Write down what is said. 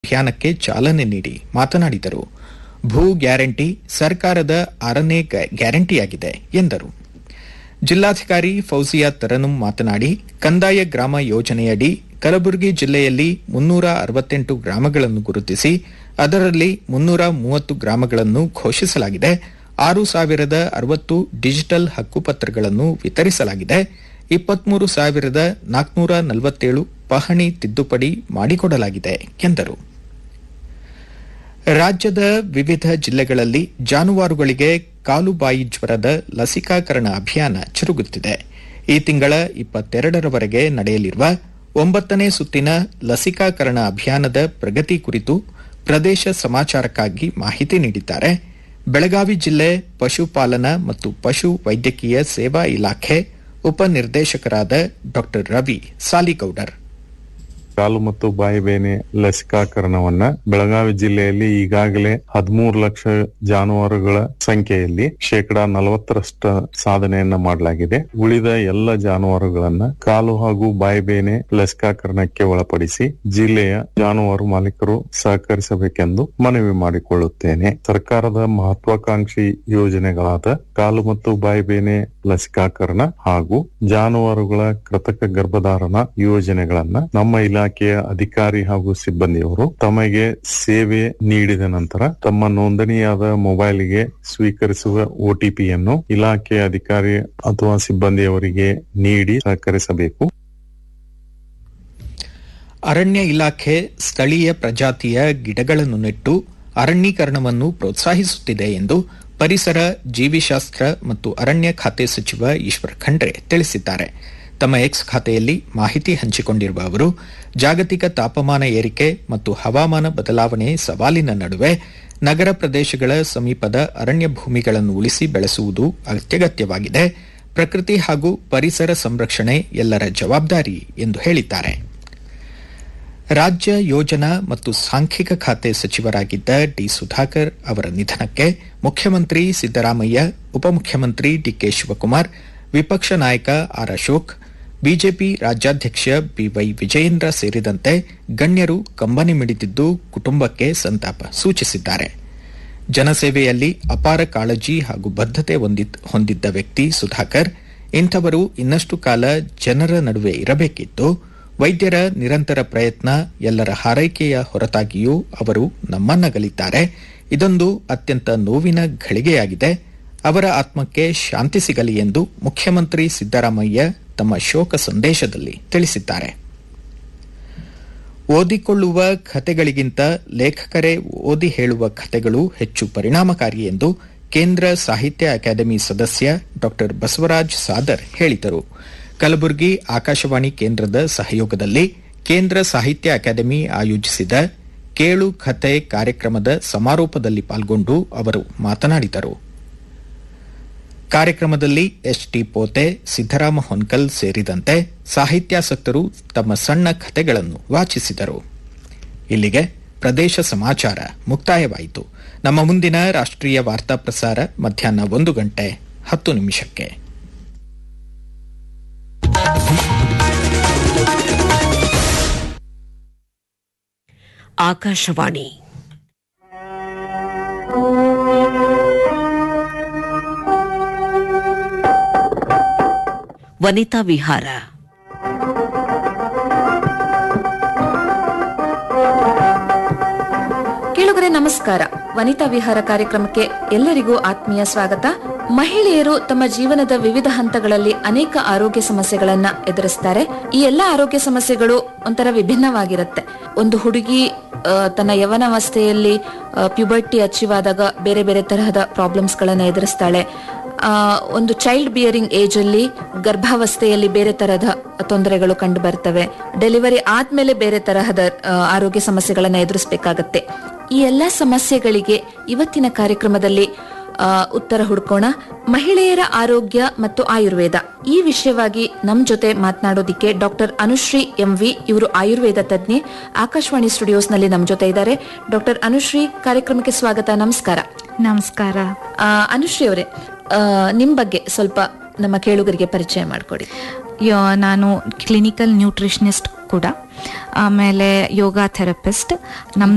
ಅಭಿಯಾನಕ್ಕೆ ಚಾಲನೆ ನೀಡಿ ಮಾತನಾಡಿದರು ಭೂ ಗ್ಯಾರಂಟಿ ಸರ್ಕಾರದ ಆರನೇ ಗ- ಗ್ಯಾರಂಟಿಯಾಗಿದೆ ಎಂದರು ಜಿಲ್ಲಾಧಿಕಾರಿ ಫೌಜಿಯಾ ತರನುಂ ಮಾತನಾಡಿ ಕಂದಾಯ ಗ್ರಾಮ ಯೋಜನೆಯಡಿ ಕಲಬುರಗಿ ಜಿಲ್ಲೆಯಲ್ಲಿ ಮುನ್ನೂರ ಅರವತ್ತೆಂಟು ಗ್ರಾಮಗಳನ್ನು ಗುರುತಿಸಿ ಅದರಲ್ಲಿ ಮುನ್ನೂರ ಮೂವತ್ತು ಗ್ರಾಮಗಳನ್ನು ಘೋಷಿಸಲಾಗಿದೆ ಆರು ಸಾವಿರದ ಅರವತ್ತು ಡಿಜಿಟಲ್ ಹಕ್ಕುಪತ್ರಗಳನ್ನು ವಿತರಿಸಲಾಗಿದೆ ಇಪ್ಪತ್ಮೂರು ಸಾವಿರದ ನಾಲ್ಕುನೂರ ನಲವತ್ತೇಳು ಪಹಣಿ ತಿದ್ದುಪಡಿ ಮಾಡಿಕೊಡಲಾಗಿದೆ ಎಂದರು ರಾಜ್ಯದ ವಿವಿಧ ಜಿಲ್ಲೆಗಳಲ್ಲಿ ಜಾನುವಾರುಗಳಿಗೆ ಕಾಲುಬಾಯಿ ಜ್ವರದ ಲಸಿಕಾಕರಣ ಅಭಿಯಾನ ಜರುಗುತ್ತಿದೆ ಈ ತಿಂಗಳ ಇಪ್ಪತ್ತೆರಡರವರೆಗೆ ನಡೆಯಲಿರುವ ಒಂಬತ್ತನೇ ಸುತ್ತಿನ ಲಸಿಕಾಕರಣ ಅಭಿಯಾನದ ಪ್ರಗತಿ ಕುರಿತು ಪ್ರದೇಶ ಸಮಾಚಾರಕ್ಕಾಗಿ ಮಾಹಿತಿ ನೀಡಿದ್ದಾರೆ ಬೆಳಗಾವಿ ಜಿಲ್ಲೆ ಪಶುಪಾಲನಾ ಮತ್ತು ಪಶು ವೈದ್ಯಕೀಯ ಸೇವಾ ಇಲಾಖೆ ಉಪನಿರ್ದೇಶಕರಾದ ಡಾ ರವಿ ಸಾಲಿಗೌಡರ್ ಕಾಲು ಮತ್ತು ಬಾಯಿ ಬೇನೆ ಲಸಿಕಾಕರಣವನ್ನ ಬೆಳಗಾವಿ ಜಿಲ್ಲೆಯಲ್ಲಿ ಈಗಾಗಲೇ ಹದಿಮೂರು ಲಕ್ಷ ಜಾನುವಾರುಗಳ ಸಂಖ್ಯೆಯಲ್ಲಿ ಶೇಕಡಾ ನಲವತ್ತರಷ್ಟ ಸಾಧನೆಯನ್ನ ಮಾಡಲಾಗಿದೆ ಉಳಿದ ಎಲ್ಲ ಜಾನುವಾರುಗಳನ್ನ ಕಾಲು ಹಾಗೂ ಬಾಯಿ ಬೇನೆ ಲಸಿಕಾಕರಣಕ್ಕೆ ಒಳಪಡಿಸಿ ಜಿಲ್ಲೆಯ ಜಾನುವಾರು ಮಾಲೀಕರು ಸಹಕರಿಸಬೇಕೆಂದು ಮನವಿ ಮಾಡಿಕೊಳ್ಳುತ್ತೇನೆ ಸರ್ಕಾರದ ಮಹತ್ವಾಕಾಂಕ್ಷಿ ಯೋಜನೆಗಳಾದ ಕಾಲು ಮತ್ತು ಬಾಯಿ ಬೇನೆ ಲಸಿಕಾಕರಣ ಹಾಗೂ ಜಾನುವಾರುಗಳ ಕೃತಕ ಗರ್ಭಧಾರಣ ಯೋಜನೆಗಳನ್ನ ನಮ್ಮ ಇಲಾಖೆಯ ಅಧಿಕಾರಿ ಹಾಗೂ ಸಿಬ್ಬಂದಿಯವರು ತಮಗೆ ಸೇವೆ ನೀಡಿದ ನಂತರ ತಮ್ಮ ನೋಂದಣಿಯಾದ ಮೊಬೈಲ್ಗೆ ಸ್ವೀಕರಿಸುವ ಒಟಿಪಿಯನ್ನು ಇಲಾಖೆಯ ಅಧಿಕಾರಿ ಅಥವಾ ಸಿಬ್ಬಂದಿಯವರಿಗೆ ನೀಡಿ ಸಹಕರಿಸಬೇಕು ಅರಣ್ಯ ಇಲಾಖೆ ಸ್ಥಳೀಯ ಪ್ರಜಾತಿಯ ಗಿಡಗಳನ್ನು ನೆಟ್ಟು ಅರಣ್ಯೀಕರಣವನ್ನು ಪ್ರೋತ್ಸಾಹಿಸುತ್ತಿದೆ ಎಂದು ಪರಿಸರ ಜೀವಿಶಾಸ್ತ್ರ ಮತ್ತು ಅರಣ್ಯ ಖಾತೆ ಸಚಿವ ಈಶ್ವರ್ ಖಂಡ್ರೆ ತಿಳಿಸಿದ್ದಾರೆ ತಮ್ಮ ಎಕ್ಸ್ ಖಾತೆಯಲ್ಲಿ ಮಾಹಿತಿ ಹಂಚಿಕೊಂಡಿರುವ ಅವರು ಜಾಗತಿಕ ತಾಪಮಾನ ಏರಿಕೆ ಮತ್ತು ಹವಾಮಾನ ಬದಲಾವಣೆ ಸವಾಲಿನ ನಡುವೆ ನಗರ ಪ್ರದೇಶಗಳ ಸಮೀಪದ ಅರಣ್ಯ ಭೂಮಿಗಳನ್ನು ಉಳಿಸಿ ಬೆಳೆಸುವುದು ಅತ್ಯಗತ್ಯವಾಗಿದೆ ಪ್ರಕೃತಿ ಹಾಗೂ ಪರಿಸರ ಸಂರಕ್ಷಣೆ ಎಲ್ಲರ ಜವಾಬ್ದಾರಿ ಎಂದು ಹೇಳಿದ್ದಾರೆ ರಾಜ್ಯ ಯೋಜನಾ ಮತ್ತು ಸಾಂಖ್ಯಿಕ ಖಾತೆ ಸಚಿವರಾಗಿದ್ದ ಡಿ ಸುಧಾಕರ್ ಅವರ ನಿಧನಕ್ಕೆ ಮುಖ್ಯಮಂತ್ರಿ ಸಿದ್ದರಾಮಯ್ಯ ಉಪಮುಖ್ಯಮಂತ್ರಿ ಡಿಕೆ ಶಿವಕುಮಾರ್ ವಿಪಕ್ಷ ನಾಯಕ ಆರ್ ಅಶೋಕ್ ಬಿಜೆಪಿ ರಾಜ್ಯಾಧ್ಯಕ್ಷ ಬಿವೈ ವಿಜಯೇಂದ್ರ ಸೇರಿದಂತೆ ಗಣ್ಯರು ಕಂಬನಿ ಮಿಡಿದಿದ್ದು ಕುಟುಂಬಕ್ಕೆ ಸಂತಾಪ ಸೂಚಿಸಿದ್ದಾರೆ ಜನಸೇವೆಯಲ್ಲಿ ಅಪಾರ ಕಾಳಜಿ ಹಾಗೂ ಬದ್ಧತೆ ಹೊಂದಿದ್- ಹೊಂದಿದ್ದ ವ್ಯಕ್ತಿ ಸುಧಾಕರ್ ಇಂಥವರು ಇನ್ನಷ್ಟು ಕಾಲ ಜನರ ನಡುವೆ ಇರಬೇಕಿತ್ತು ವೈದ್ಯರ ನಿರಂತರ ಪ್ರಯತ್ನ ಎಲ್ಲರ ಹಾರೈಕೆಯ ಹೊರತಾಗಿಯೂ ಅವರು ನಮ್ಮನ್ನಗಲಿದ್ದಾರೆ ಇದೊಂದು ಅತ್ಯಂತ ನೋವಿನ ಘಳಿಗೆಯಾಗಿದೆ ಅವರ ಆತ್ಮಕ್ಕೆ ಶಾಂತಿ ಸಿಗಲಿ ಎಂದು ಮುಖ್ಯಮಂತ್ರಿ ಸಿದ್ದರಾಮಯ್ಯ ತಮ್ಮ ಶೋಕ ಸಂದೇಶದಲ್ಲಿ ತಿಳಿಸಿದ್ದಾರೆ ಓದಿಕೊಳ್ಳುವ ಕಥೆಗಳಿಗಿಂತ ಲೇಖಕರೇ ಓದಿ ಹೇಳುವ ಕಥೆಗಳು ಹೆಚ್ಚು ಪರಿಣಾಮಕಾರಿ ಎಂದು ಕೇಂದ್ರ ಸಾಹಿತ್ಯ ಅಕಾಡೆಮಿ ಸದಸ್ಯ ಡಾ ಬಸವರಾಜ್ ಸಾದರ್ ಹೇಳಿದರು ಕಲಬುರಗಿ ಆಕಾಶವಾಣಿ ಕೇಂದ್ರದ ಸಹಯೋಗದಲ್ಲಿ ಕೇಂದ್ರ ಸಾಹಿತ್ಯ ಅಕಾಡೆಮಿ ಆಯೋಜಿಸಿದ ಕೇಳು ಕಥೆ ಕಾರ್ಯಕ್ರಮದ ಸಮಾರೋಪದಲ್ಲಿ ಪಾಲ್ಗೊಂಡು ಅವರು ಮಾತನಾಡಿದರು ಕಾರ್ಯಕ್ರಮದಲ್ಲಿ ಎಚ್ಟಿ ಪೋತೆ ಸಿದ್ದರಾಮ ಹೊನ್ಕಲ್ ಸೇರಿದಂತೆ ಸಾಹಿತ್ಯಾಸಕ್ತರು ತಮ್ಮ ಸಣ್ಣ ಕಥೆಗಳನ್ನು ವಾಚಿಸಿದರು ಇಲ್ಲಿಗೆ ಪ್ರದೇಶ ಸಮಾಚಾರ ಮುಕ್ತಾಯವಾಯಿತು ನಮ್ಮ ಮುಂದಿನ ರಾಷ್ಟ್ರೀಯ ವಾರ್ತಾ ಪ್ರಸಾರ ಮಧ್ಯಾಹ್ನ ಒಂದು ಗಂಟೆ ಹತ್ತು ನಿಮಿಷಕ್ಕೆ ಆಕಾಶವಾಣಿ ವನಿತಾ ವಿಹಾರ ಕೇಳುಗರೆ ನಮಸ್ಕಾರ ವನಿತಾ ವಿಹಾರ ಕಾರ್ಯಕ್ರಮಕ್ಕೆ ಎಲ್ಲರಿಗೂ ಆತ್ಮೀಯ ಸ್ವಾಗತ ಮಹಿಳೆಯರು ತಮ್ಮ ಜೀವನದ ವಿವಿಧ ಹಂತಗಳಲ್ಲಿ ಅನೇಕ ಆರೋಗ್ಯ ಸಮಸ್ಯೆಗಳನ್ನ ಎದುರಿಸ್ತಾರೆ ಈ ಎಲ್ಲ ಆರೋಗ್ಯ ಸಮಸ್ಯೆಗಳು ಒಂಥರ ವಿಭಿನ್ನವಾಗಿರುತ್ತೆ ಒಂದು ಹುಡುಗಿ ಆ, ತನ್ನ ಯವನಾವಸ್ಥೆಯಲ್ಲಿ ಪ್ಯುಬರ್ಟಿ ಅಚೀವ್ ಆದಾಗ ಬೇರೆ ಬೇರೆ ತರಹದ ಪ್ರಾಬ್ಲಮ್ಸ್ ಗಳನ್ನ ಎದುರಿಸ್ತಾಳೆ ಆ, ಒಂದು ಚೈಲ್ಡ್ ಬಿಯರಿಂಗ್ ಏಜ್ ಅಲ್ಲಿ ಗರ್ಭಾವಸ್ಥೆಯಲ್ಲಿ ಬೇರೆ ತರಹದ ತೊಂದರೆಗಳು ಕಂಡು ಬರ್ತವೆ ಡೆಲಿವರಿ ಆದ್ಮೇಲೆ ಬೇರೆ ತರಹದ ಆ, ಆರೋಗ್ಯ ಸಮಸ್ಯೆಗಳನ್ನ ಎದುರಿಸಬೇಕಾಗತ್ತೆ ಈ ಎಲ್ಲಾ ಸಮಸ್ಯೆಗಳಿಗೆ ಇವತ್ತಿನ ಕಾರ್ಯಕ್ರಮದಲ್ಲಿ ಆ, ಉತ್ತರ ಹುಡ್ಕೋಣ ಮಹಿಳೆಯರ ಆರೋಗ್ಯ ಮತ್ತು ಆಯುರ್ವೇದ ಈ ವಿಷಯವಾಗಿ ನಮ್ ಜೊತೆ ಮಾತನಾಡೋದಿಕ್ಕೆ ಡಾಕ್ಟರ್ ಅನುಶ್ರೀ ಎಂ ವಿ ಇವರು ಆಯುರ್ವೇದ ತಜ್ಞೆ ಆಕಾಶವಾಣಿ ಸ್ಟುಡಿಯೋಸ್ ನಲ್ಲಿ ನಮ್ ಜೊತೆ ಇದ್ದಾರೆ ಡಾಕ್ಟರ್ ಅನುಶ್ರೀ ಕಾರ್ಯಕ್ರಮಕ್ಕೆ ಸ್ವಾಗತ ನಮಸ್ಕಾರ ನಮಸ್ಕಾರ ಆ, ಅನುಶ್ರೀ ಅವರೇ ನಿಮ್ ಬಗ್ಗೆ ಸ್ವಲ್ಪ ನಮ್ಮ ಕೇಳುಗರಿಗೆ ಪರಿಚಯ ಮಾಡಿಕೊಡಿ ಯೋ ನಾನು ಕ್ಲಿನಿಕಲ್ ನ್ಯೂಟ್ರಿಷನಿಸ್ಟ್ ಕೂಡ ಆಮೇಲೆ ಯೋಗ ಥೆರಪಿಸ್ಟ್ ನಮ್ಮ